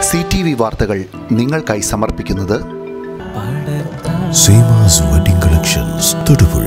C T V വാർത്തകൾ നിങ്ങൾക്കായി സമർപ്പിക്കുന്നത് Seemas wedding collections Thodupuzha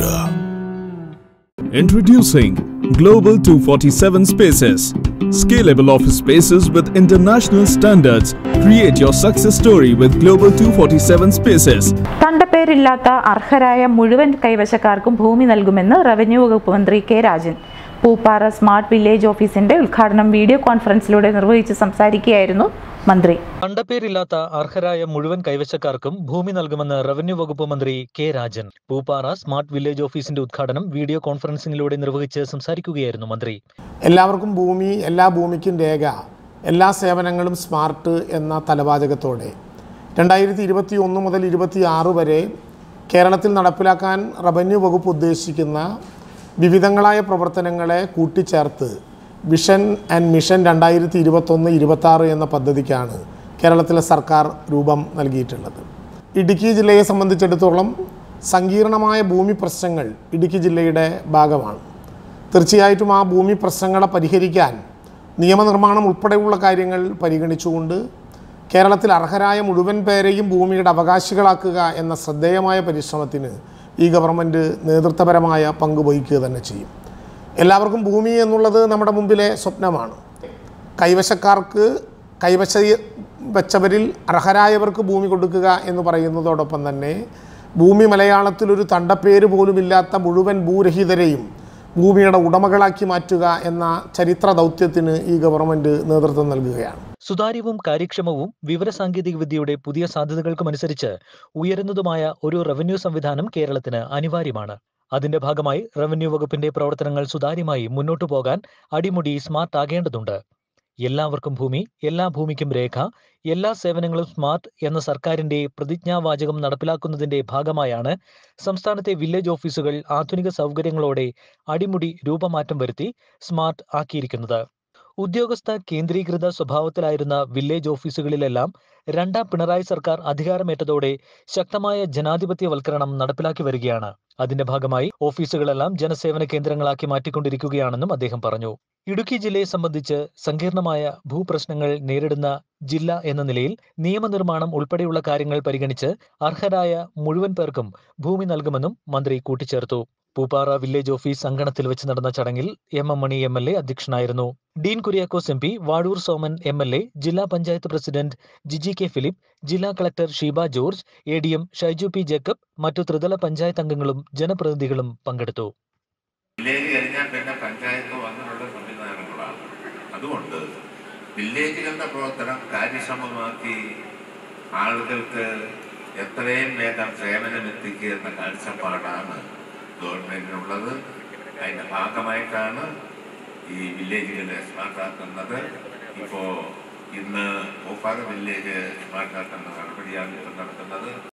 Introducing Global 247 Spaces. Scalable office spaces with international standards. Create your success story with Global 247 Spaces. തണ്ടപ്പേരില്ലാത്ത അർഹരായ മുഴുവൻ കൈവശക്കാർക്കും ഭൂമി നൽകുമെന്ന് റവന്യൂ വകുപ്പ് മന്ത്രി K Rajan Pooppara smart village ഓഫീസിന്റെ ഉദ്ഘാടനം വീഡിയോ കോൺഫറൻസിലൂടെ നിർവഹിച്ച് സംസാരിക്കുകയായിരുന്നു മന്ത്രി കണ്ടപ്പേരില്ലാത്ത അർഹരായ മുഴുവൻ കൈവശക്കാർക്കും ഭൂമി നൽകുമെന്ന് റവന്യൂ വകുപ്പ് മന്ത്രി K Rajan Pooppara smart village ഓഫീസിന്റെ ഉദ്ഘാടനം വീഡിയോ കോൺഫറൻസിംഗിലൂടെ നിർവഹിച്ച് സംസാരിക്കുകയായിരുന്നു മന്ത്രി എല്ലാവർക്കും ഭൂമി എല്ലാ ഭൂമിക്കും രേഖ എല്ലാ സേവനങ്ങളും സ്മാർട്ട് എന്ന തലവാചകത്തോടെ രണ്ടായിരത്തി ഇരുപത്തി ഒന്ന് മുതൽ ഇരുപത്തി ആറ് വരെ കേരളത്തിൽ നടപ്പിലാക്കാൻ റവന്യൂ വകുപ്പ് ഉദ്ദേശിക്കുന്ന വിവിധങ്ങളായ പ്രവർത്തനങ്ങളെ കൂട്ടിച്ചേർത്ത് വിഷൻ ആൻഡ് മിഷൻ രണ്ടായിരത്തി ഇരുപത്തൊന്ന് ഇരുപത്താറ് എന്ന പദ്ധതിക്കാണ് കേരളത്തിലെ സർക്കാർ രൂപം നൽകിയിട്ടുള്ളത് ഇടുക്കി ജില്ലയെ സംബന്ധിച്ചിടത്തോളം സങ്കീർണമായ ഭൂമി പ്രശ്നങ്ങൾ ഇടുക്കി ജില്ലയുടെ ഭാഗമാണ് തീർച്ചയായിട്ടും ആ ഭൂമി പ്രശ്നങ്ങളെ പരിഹരിക്കാൻ നിയമനിർമ്മാണം ഉൾപ്പെടെയുള്ള കാര്യങ്ങൾ പരിഗണിച്ചുകൊണ്ട് കേരളത്തിൽ അർഹരായ മുഴുവൻ പേരെയും ഭൂമിയുടെ അവകാശികളാക്കുക എന്ന ശ്രദ്ധേയമായ പരിശ്രമത്തിന് ഈ ഗവൺമെൻറ് നേതൃത്വപരമായ പങ്ക് വഹിക്കുക തന്നെ ചെയ്യും എല്ലാവർക്കും ഭൂമി എന്നുള്ളത് നമ്മുടെ മുമ്പിലെ സ്വപ്നമാണ് കൈവശക്കാർക്ക് കൈവശ വെച്ചവരിൽ അർഹരായവർക്ക് ഭൂമി കൊടുക്കുക എന്ന് പറയുന്നതോടൊപ്പം തന്നെ ഭൂമി മലയാളത്തിലൊരു തണ്ടപ്പേര് പോലുമില്ലാത്ത മുഴുവൻ ഭൂരഹിതരെയും ഭൂമിയുടെ ഉടമകളാക്കി മാറ്റുക എന്ന ചരിത്ര ദൗത്യത്തിന് ഈ ഗവൺമെൻറ് നേതൃത്വം നൽകുകയാണ് സുതാര്യവും കാര്യക്ഷമവും വിവരസാങ്കേതിക വിദ്യയുടെ പുതിയ സാധ്യതകൾക്കുമനുസരിച്ച് ഉയരുന്നതുമായ ഒരു റവന്യൂ സംവിധാനം കേരളത്തിന് അനിവാര്യമാണ് അതിന്റെ ഭാഗമായി റവന്യൂ വകുപ്പിന്റെ പ്രവർത്തനങ്ങൾ സുതാര്യമായി മുന്നോട്ടു പോകാൻ അടിമുടി സ്മാർട്ട് ആകേണ്ടതുണ്ട് എല്ലാവർക്കും ഭൂമി എല്ലാ ഭൂമിക്കും രേഖ എല്ലാ സേവനങ്ങളും സ്മാർട്ട് എന്ന സർക്കാരിന്റെ പ്രതിജ്ഞാവാചകം നടപ്പിലാക്കുന്നതിന്റെ ഭാഗമായാണ് സംസ്ഥാനത്തെ വില്ലേജ് ഓഫീസുകൾ ആധുനിക സൗകര്യങ്ങളോടെ അടിമുടി രൂപമാറ്റം വരുത്തി സ്മാർട്ട് ആക്കിയിരിക്കുന്നത് ഉദ്യോഗസ്ഥ കേന്ദ്രീകൃത സ്വഭാവത്തിലായിരുന്ന വില്ലേജ് ഓഫീസുകളിലെല്ലാം രണ്ടാം പിണറായി സർക്കാർ അധികാരമേറ്റതോടെ ശക്തമായ ജനാധിപത്യവൽക്കരണം നടപ്പിലാക്കി വരികയാണ് അതിന്റെ ഭാഗമായി ഓഫീസുകളെല്ലാം ജനസേവന കേന്ദ്രങ്ങളാക്കി മാറ്റിക്കൊണ്ടിരിക്കുകയാണെന്നും അദ്ദേഹം പറഞ്ഞു ഇടുക്കി ജില്ലയെ സംബന്ധിച്ച് സങ്കീർണമായ ഭൂപ്രശ്നങ്ങൾ നേരിടുന്ന ജില്ല എന്ന നിലയിൽ നിയമനിർമ്മാണം ഉൾപ്പെടെയുള്ള കാര്യങ്ങൾ പരിഗണിച്ച് അർഹരായ മുഴുവൻ പേർക്കും ഭൂമി നൽകുമെന്നും മന്ത്രി കൂട്ടിച്ചേർത്തു പൂപ്പാറ വില്ലേജ് ഓഫീസ് അങ്കണത്തിൽ വെച്ച് നടന്ന ചടങ്ങിൽ M M Mani M L A അധ്യക്ഷനായിരുന്നു Dean Kuriakose M P Vazhoor Soman M L A ജില്ലാ panchayat president Jiji K Philip ജില്ലാ collector Sheeba George A D M Shaiju P Jacob മറ്റു ത്രിതല പഞ്ചായത്ത് അംഗങ്ങളും ജനപ്രതിനിധികളും പങ്കെടുത്തു വില്ലേജ് കഴിഞ്ഞാൽ പിന്നെ പഞ്ചായത്ത് അങ്ങനെയുള്ള സംവിധാനങ്ങളാണ് അതുകൊണ്ട് വില്ലേജുകളുടെ പ്രവർത്തനം കാര്യക്ഷമമാക്കി ആളുകൾക്ക് എത്രയും വേഗം സേവനം എത്തിക്കുക എന്ന കാഴ്ചപ്പാടാണ് ഗവൺമെന്റിനുള്ളത് അതിന്റെ ഭാഗമായിട്ടാണ് ഈ വില്ലേജുകളെ സ്മാർട്ടാക്കുന്നത് ഇപ്പോൾ ഇന്ന് മൂപ്പാറ വില്ലേജ് സ്മാർട്ടാക്കുന്ന നടപടിയാണ് ഇപ്പോൾ നടത്തുന്നത്